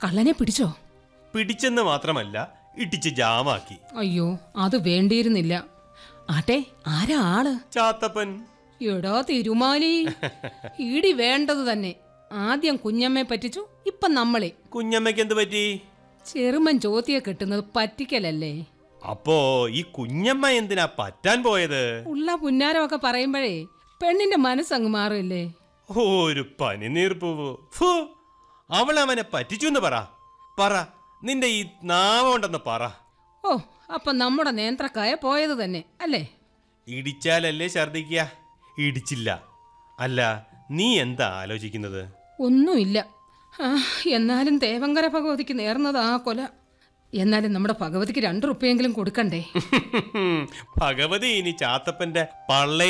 കള്ളനെ പിടിച്ചോ പിടിച്ചെന്ന് മാത്രമല്ല ഇടിച്ച് ജാമാക്കി അയ്യോ അത് വേണ്ടിയിരുന്നില്ല ആട്ടെ ആരാ ആള് ചാത്തപ്പൻ എടാ തിരുമാലി ഇടി വേണ്ടത് തന്നെ ആദ്യം കുഞ്ഞമ്മയെ പറ്റിച്ചു ഇപ്പൊ നമ്മളെ കുഞ്ഞമ്മയ്ക്ക് എന്ത് പറ്റി ചെറുമൻ ചോത്തിയെ കെട്ടുന്നത് പറ്റിക്കലല്ലേ അപ്പോ ഈ കുഞ്ഞമ്മ എന്തിനാ പറ്റാൻ പോയത് ഉള്ള പുന്നാരമൊക്കെ പറയുമ്പോഴേ പെണ്ണിന്റെ മനസ്സങ്ങ് മാറില്ലേ ഒരു പനിനീർപ്പൂവ് ഫു അവൾ അവനെ പറ്റിച്ചു എന്ന് പറ പറ നിന്റെ ഈ നാവുണ്ടെന്ന് പറ ഓ അപ്പൊ നമ്മുടെ നേന്ത്രക്കായ പോയത് തന്നെ അല്ലേ ഇടിച്ചാലല്ലേ ഛർദിക്കുക ഇടിച്ചില്ല അല്ല നീ എന്താ ആലോചിക്കുന്നത് ഒന്നുമില്ല ആ, എന്നാലും തേവങ്കര ഭഗവതിക്ക് നേർന്നത് ആ കൊല എന്നാലും നമ്മുടെ ഭഗവതിക്ക് രണ്ടു റുപ്യെങ്കിലും കൊടുക്കണ്ടേ ഭഗവതി ഇനി ചാത്തപ്പന്റെ പള്ള